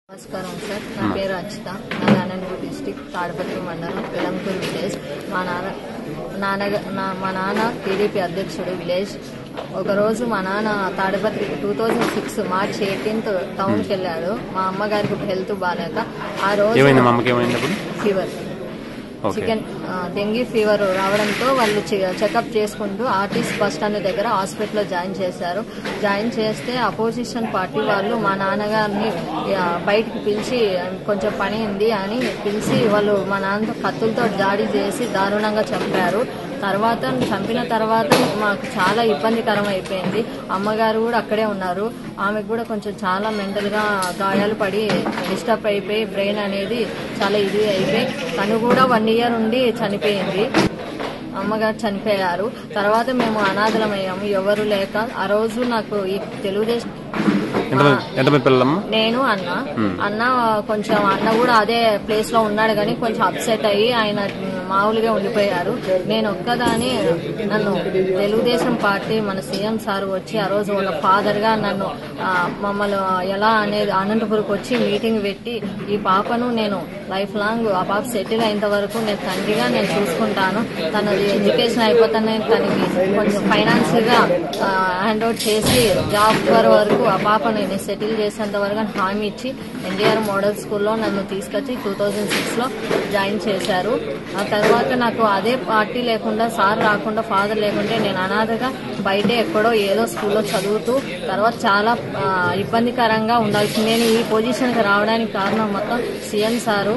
నమస్కారం సార్ నా పేరు అచ్చిత నాది అనంతపూర్ డిస్టిక్ తాడపత్రి మండలం వెలంపూర్ విలేజ్ మా నాన్న నాన్న నా- మా నాన్న టీడీపీ అధ్యక్షుడు విలేజ్ ఒకరోజు మా నాన్న Tadipatri two thousand six March eighteenth టౌన్కి వెళ్ళాడు మా అమ్మగారికి హెల్త్ బాగాలేక ఆ రోజు ఏమైంది మా అమ్మకి ఏమైంది అప్పుడు ఫీవర్ ఓకే చికెన్ ఆ, డెంగీ ఫీవర్ రావడంతో వాళ్ళు చె- చెకప్ చేసుకుంటూ ఆర్టీసీ బస్ స్టాండ్ దగ్గర హాస్పిటల్లో జాయిన్ చేశారు జాయిన్ చేస్తే అపోజిషన్ పార్టీ వాళ్ళు మా నాన్నగారిని ఆ, బయటికి పిలిచి కొంచెం పని ఉంది అని పిలిచి వాళ్ళు మా నాన్నతో కత్తులతో దాడి చేసి దారుణంగా చంపారు తర్వాత చంపిన తర్వాత మాకు చాలా ఇబ్బందికరం అయిపోయింది అమ్మగారు కూడా అక్కడే ఉన్నారు ఆమెకు కూడా కొంచెం చాలా మెంటల్గా గాయాలు పడి డిస్టర్బ్ అయిపోయి బ్రెయిన్ అనేది చాలా ఇది అయిపోయి తను కూడా వన్ ఇయర్ ఉండి చనిపోయింది అమ్మగారు చనిపోయారు తర్వాత మేము అనాథలమయ్యాము ఎవరు లేక ఆ రోజు నాకు ఈ తెలుగుదేశం ఎంతమంది ఎంతమంది పిల్లలమ్మ నేను అన్న అన్న కొంచెం అన్న కూడా అదే ప్లేస్ లో ఉన్నాడు కానీ కొంచెం అప్సెట్ అయ్యి ఆయన మామూలుగా ఉండిపోయారు నేను ఒక్కదాని నన్ను తెలుగుదేశం పార్టీ మన సీఎం సార్ వచ్చి ఆ రోజు ఒక ఫాదర్ గా నన్ను ఆ, మమ్మల్ని ఎలా అనేది అనంతపురంకి వచ్చి మీటింగ్ పెట్టి ఈ పాపను నేను లైఫ్ లాంగ్ ఆ పాప సెటిల్ అయినంత వరకు నేను తండ్రిగా నేను చూసుకుంటాను తనది ఎడ్యుకేషన్ అయిపోతానే తనకి కొంచెం ఫైనాన్స్ గా హ్యాండ్ అవుట్ చేసి జాబ్ వరకు ఆ పాపని నేను సెటిల్ చేసేంత వరకు అని హామీ ఇచ్చి ఎన్టీఆర్ మోడల్ స్కూల్లో నన్ను తీసుకొచ్చి టూ థౌజండ్ సిక్స్ లో జాయిన్ చేశారు ఆ తర్వాత నాకు అదే పార్టీ లేకుండా సార్ రాకుండా ఫాదర్ లేకుంటే నేను అనాథగా బయటే ఎక్కడో ఏదో స్కూల్లో చదువుతూ తర్వాత చాలా ఆ, ఇబ్బందికరంగా ఉండాల్సింది నేను ఈ పొజిషన్కి రావడానికి కారణం మొత్తం సీఎం సారు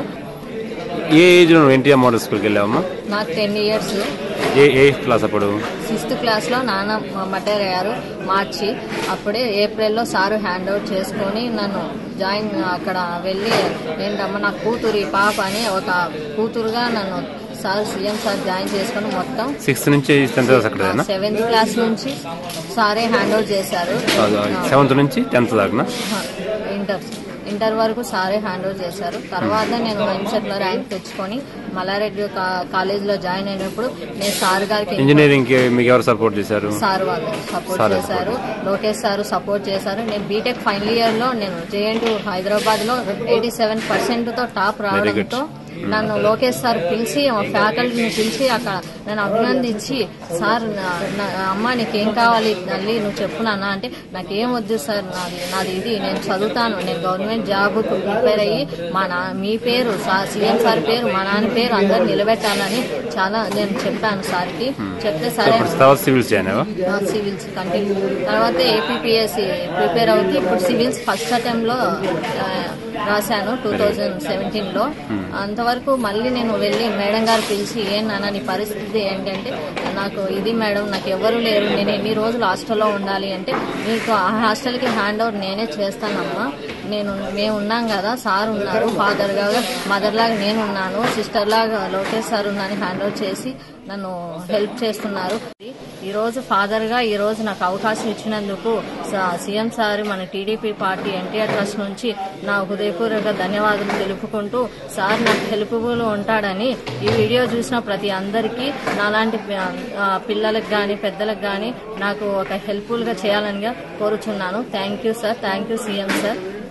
ఏ ఏజ్ లో నువ్వు ఎన్టీఆర్ మోడల్ స్కూల్కి వెళ్ళావమ్మా నాకు టెన్ ఇయర్స్ ఏ ఏ క్లాస్ అప్పుడు సిక్స్త్ క్లాస్ లో నాన్న మటర్ అయ్యారు మార్చి అప్పుడే ఏప్రిల్లో సారు హ్యాండ్ అవుట్ చేసుకొని నన్ను జాయిన్ అక్కడ వెళ్ళి ఏంటమ్మా నా కూతురు ఈ పాప అని ఒక కూతురుగా నన్ను సార్ సీఎం సార్ జాయిన్ చేసుకొని మొత్తం సిక్స్త్ నుంచి టెన్త్ క్లాస్ అక్కడేనా సెవెంత్ క్లాస్ నుంచి సారే హ్యాండ్ అవుట్ చేశారు సెవెంత్ నుంచి టెన్త్ దాకా ఇంటర్ ఇంటర్ వరకు సారే హ్యాండ్ ఓవర్ చేశారు తర్వాత నేను ఎంసెట్ లో ర్యాంక్ తెచ్చుకొని మల్లారెడ్డి కా- కాలేజీలో జాయిన్ అయినప్పుడు నేను సార్ గారికి ఇంజనీరింగ్ కి మీకు ఎవరు సపోర్ట్ చేశారు సార్ వాళ్ళు సపోర్ట్ సార్ చేశారు లోకేష్ సార్ సపోర్ట్ చేశారు నేను బీటెక్ ఫైనల్ ఇయర్ లో నేను జేఎన్టీ హైదరాబాద్ లో ఎయిటీ సెవెన్ పర్సెంట్ తో టాప్ రావడంతో నన్ను లోకేష్ సార్ పిలిచి మా ఫ్యాకల్టీని పిలిచి అక్కడ నన్ను అభినందించి సార్ నా- నా- అమ్మ నీకేం కావాలి తల్లి నువ్వు చెప్పు నాన్న అంటే నాకేం వద్దు సార్ నాది నాది ఇది నేను చదువుతాను నేను గవర్నమెంట్ జాబ్ ప్రిపేర్ అయ్యి మా నా మీ పేరు సార్ సీఎం సార్ పేరు మా నాన్న పేరు అందరు నిలబెట్టాలని చాలా నేను చెప్పాను సార్కి చెప్తే సరే ఇప్పుడు తర్వాత సివిల్స్ జాయిన్ అయ్యావా? సివిల్స్ కంటిన్యూ తర్వాత ఏపీపీఎస్సి ప్రిపేర్ అవుతూ ఇప్పుడు సివిల్స్ ఫస్ట్ అటెంప్ట్ లో ఆ, రాశాను టూ థౌజండ్ సెవెంటీన్ లో అంతవరకు మళ్ళీ నేను వెళ్ళి మేడం గారు పిలిచి ఏం నాన్న నీ పరిస్థితి ఏంటంటే నాకు ఇది మేడం నాకు ఎవరు లేరు నేను ఎన్ని రోజులు హాస్టల్లో ఉండాలి అంటే మీకు ఆ హాస్టల్కి హ్యాండ్ ఓవర్ నేనే చేస్తానమ్మా నేను మేము ఉన్నాం కదా సార్ ఉన్నారు ఫాదర్ గా మదర్ లాగా నేను ఉన్నాను సిస్టర్ లాగా లోకేష్ సార్ ఉన్నాను హ్యాండ్ ఓవర్ చేసి నన్ను హెల్ప్ చేస్తున్నారు ఈ రోజు ఫాదర్ గా ఈ రోజు నాకు అవకాశం ఇచ్చినందుకు స- సీఎం సార్ మన టీడీపీ పార్టీ ఎన్టీఆర్ ట్రస్ట్ నుంచి నా హృదయపూర్వక ధన్యవాదాలు తెలుపుకుంటూ సార్ నాకు హెల్ప్ఫుల్ ఉంటాడని ఈ వీడియో చూసిన ప్రతి అందరికీ నాలాంటి పి- ఆ, పిల్లలకు కానీ పెద్దలకు కానీ నాకు ఒక హెల్ప్ఫుల్ గా చేయాలని కోరుచున్నాను thank you sir thank you CM sir